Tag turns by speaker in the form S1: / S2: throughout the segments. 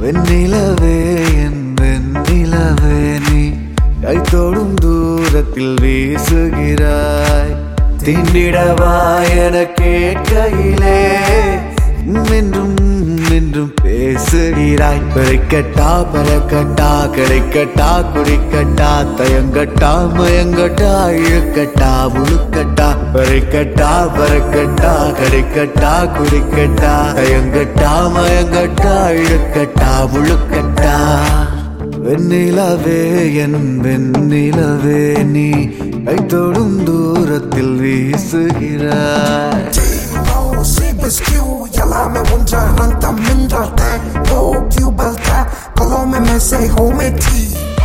S1: வெண்ணிலவே என் வெண்ணிலவே நீ கைத்தோடும் தூரத்தில் வீசுகிறாய் திண்டிடவா என கேட்கையிலே என்றும் என்றும் பேசுகிறாய் பெருக்கட்டா பறக்கட்டா கிடைக்கட்டா குடிக்கட்டா தயங்கட்டா மயங்கட்டா இழுக்கட்டா உழுக்கட்டா பெருக்கட்டா பறக்கட்டா கிடைக்கட்டா குடிக்கட்டா தயங்கட்டா மயங்கட்டா இழுக்கட்டா உழுக்கட்டா வெண்ணிலவே என் வெண்ணிலவே நீ கைத்தோடும் தூரத்தில் வீசுகிறாய்
S2: CBSQ, llámame un charranta mientras te Tokyo Balta, Colome me se hometi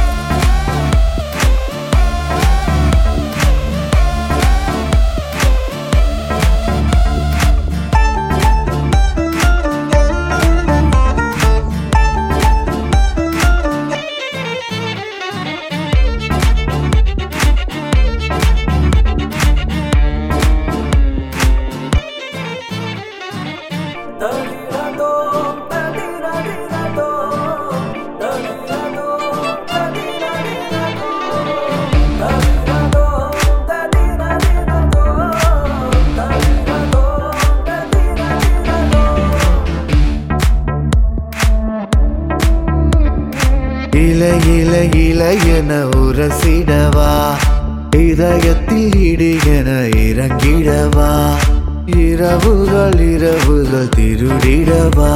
S1: இலை இலை இலை என உரசிடவா இதயத்தில் இடி என இறங்கிடவா இரவுகள் இரவுகள் திருடிடவா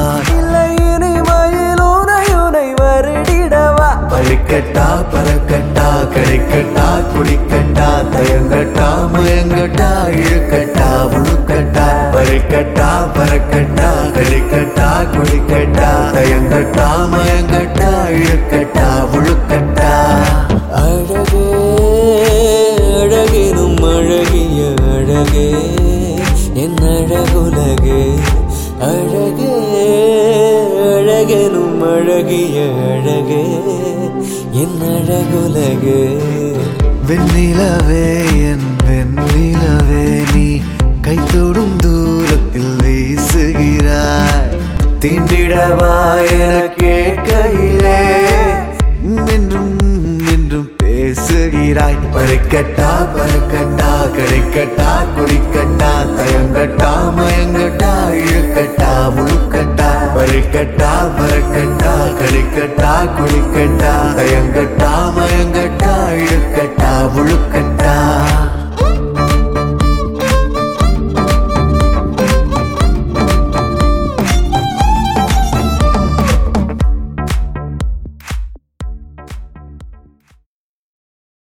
S1: பறிக்கட்டா பறக்கட்டா கிடைக்கட்டா குடிக்கட்டா தயங்கட்டா மயங்கட்டா இழுக்கட்டா உழுக்கட்டா பறிக்கட்டா பறக்கட்டா கிடைக்கட்டா குடிக்கட்டா தயங்கட்டா மயங்கட்டா இழுக்கட்டா உழுக்கட்டா
S3: அழகே அழகெனும் அழகிய அழகே என் அழகுலகே அழகே அழகெனும் அழகிய அழகே என் அழகுலகே
S1: வெண்ணிலவே என் வெண்ணிலவே நீ கைத்தொடும் தூரத்தில் வீசுகிறாய் தீண்டிடவா என கேட்கையிலே என்றும் என்றும் பேசுகிறாய் பறிக்கட்டா பறக்கட்டா கிடைக்கட்டா குடிக்கட்டா தயங்கட்டா மயங்கட்டா இழுக்கட்டா உழுக்கட்டா பறிக்கட்டா பறக்கட்டா கிடைக்கட்டா குடிக்கட்டா தயங்கட்டா மயங்கட்டா இழுக்கட்டா உழுக்கட்டா